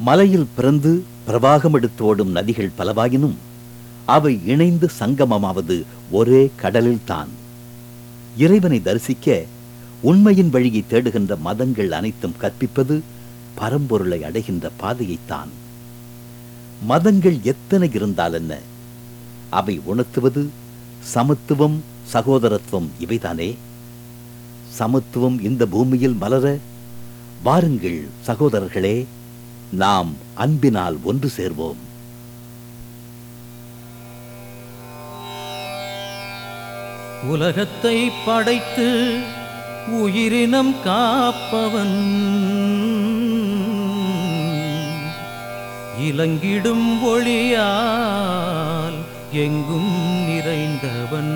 மலையில் பிறந்து பிரவாகம் எடுத்து ஓடும் நதிகள் பலவாயினும் அவை இணைந்து சங்கமமாவது ஒரே கடலில்தான் இறைவனை தரிசிக்க உண்மையின் வழியை தேடுகின்ற மதங்கள் அனைத்தும் கற்பிப்பது பரம்பொருளை அடைகின்ற பாதையைத்தான் மதங்கள் எத்தனை இருந்தால் என்ன அவை உணர்த்துவது சமத்துவம் சகோதரத்துவம் இவைதானே சமத்துவம் இந்த பூமியில் மலர வாருங்கள் சகோதரர்களே நாம் அன்பினால் ஒன்று சேர்வோம் உலகத்தை படைத்து உயிரினம் காப்பவன் இலங்கிடும் ஒளியால் எங்கும் நிறைந்தவன்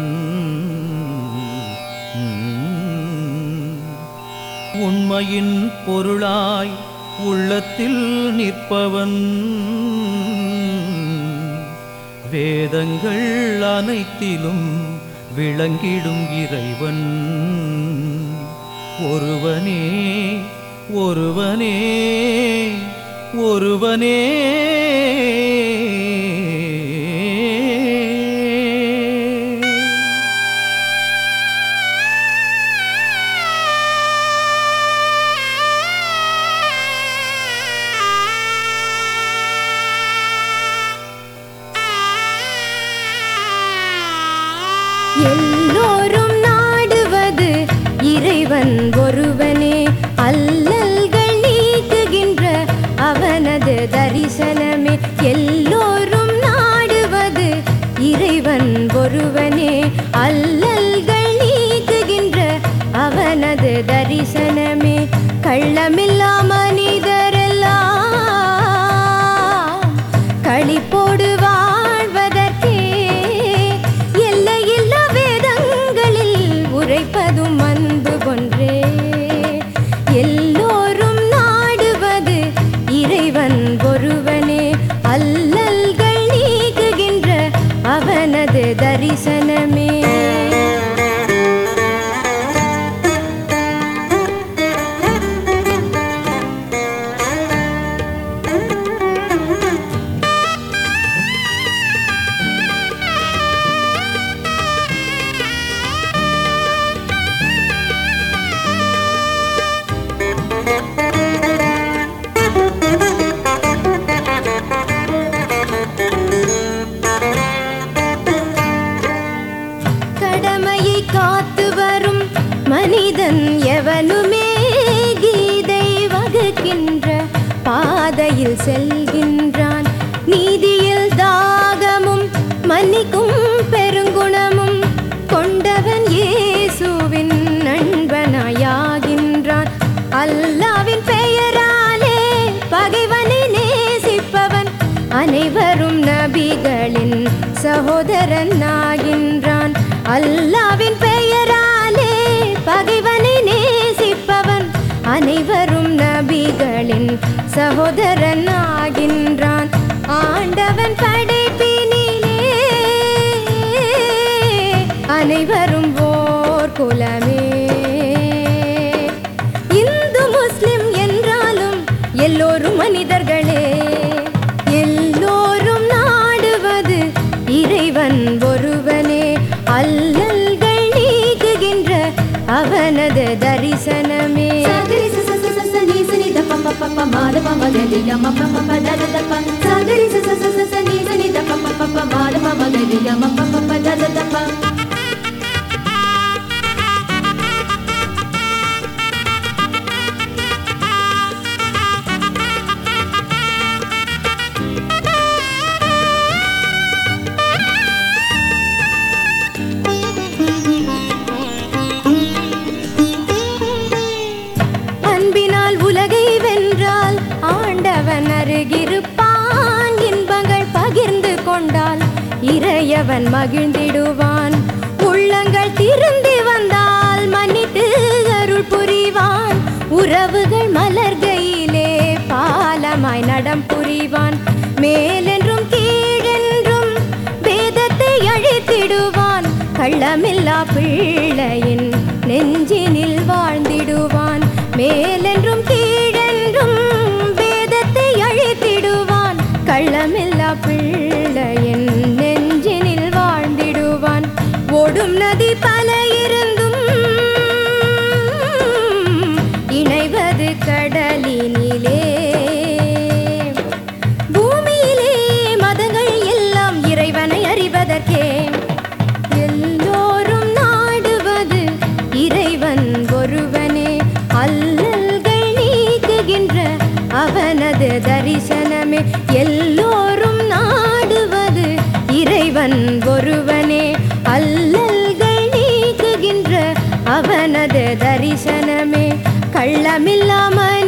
உண்மையின் பொருளாய் உள்ளத்தில் நிற்பவன் வேதங்கள் அனைத்திலும் விளங்கிடும் இறைவன் ஒருவனே ஒருவனே ஒருவனே எல்லோரும் நாடுவது இறைவன் ஒருவனே அல்லல்கள் நீக்குகின்ற அவனது தரிசனமே எல்லோரும் நாடுவது இறைவன் ஒருவனே அல்லல்கள் நீக்குகின்ற அவனது தரிசனமே கள்ளமில்லா மனிதரெல்லாம் களிப்போடு வாழ்வதற்கே எல்லையில்லா வேதங்களில் உரைப்பதும் அன்பு ஒன்றே எல்லோரும் நாடுவது இறைவன் ஒருவனே அல்லல்கள் நீக்குகின்ற அவனது தரிசனமே கடமையை காத்து வரும் மனிதன் எவனுமே கீதை வகுக்கின்ற பாதையில் செல்கின்றான் நீதியில் தாகமும் மன்னிக்கும் பெருங்குணமும் கொண்டவன் இயேசுவின் நண்பனாயாகின்றான் அல்லாவின் பெயராலே பகைவனை நேசிப்பவன் அனைவரும் நபிகளின் சகோதரன் ஆகின்றான் அல்லாவின் பெயராலே பகைவனை நேசிப்பவன் அனைவரும் நபிகளின் சகோதரன் ஆகின்றான் ஆண்டவன் படைப்பினிலே அனைவரும் ஓர் குலமே இந்து முஸ்லிம் என்றாலும் எல்லோரும் மனிதர்களே எல்லோரும் நாடுவது இறைவன் ஒருவனே அல்லல்கள் நீக்குகின்ற அவனது தரிசனமே சாகரி ச ச ச ச ச நீ ச நீ த ப ப ப ப மா த ப ம க ரி க ம ப ப ப த த த ப சாகரி ச ச ச ச ச நீ ச நீ த ப ப ப ப மா த ப ம க ரி க ம ப ப ப த த த ப அன்பினால் உலகை வென்றால் ஆண்டவன் அருகிருப்பான் இன்பங்கள் பகிர்ந்து கொண்டால் இறையவன் மகிழ்ந்திடுவான் உள்ளங்கள் திருந்தி வந்தால் மன்னித்து அருள் புரிவான் உறவுகள் மலர்கையிலே பாலமாய் நடம் புரிவான் மேலென்றும் கீழென்றும் வேதத்தை அழித்திடுவான் கள்ளமில்லா பிள்ளையின் நெஞ்சினில் வாழ்ந்திடுவான் மேலென்றும் கீழென்றும் வேதத்தை அழித்திடுவான் கள்ளமில்லா பிள்ளையின் நெஞ்சினில் வாழ்ந்திடுவான் ஓடும் நதி பல இருந்தும் இணைவது கடலினிலே பூமியிலே மதங்கள் எல்லாம் இறைவனை அறிவதற்கே எல்லோரும் நாடுவது இறைவன் ஒருவனே அல்லல்கள் நீக்குகின்ற அவனது தரிசனமே எல்லோரும் நாடுவது இறைவன் ஒருவனே அல்லல்கள் நீக்குகின்ற அவனது தரிசனமே கள்ளமில்லா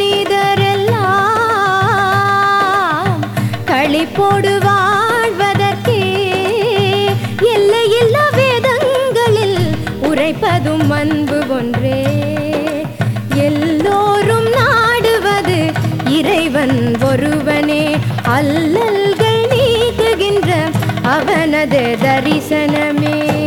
மனிதரெல்லாம் களிப்போடு வாழ்வதற்கே எல்லையில்லா வேதங்களில் உரைப்பதும் அன்பு ஒன்றே எல்லோரும் நாடுவது இறைவன் ஒருவனே அல்லல்கள் நீக்குகின்ற அவனது தரிசனமே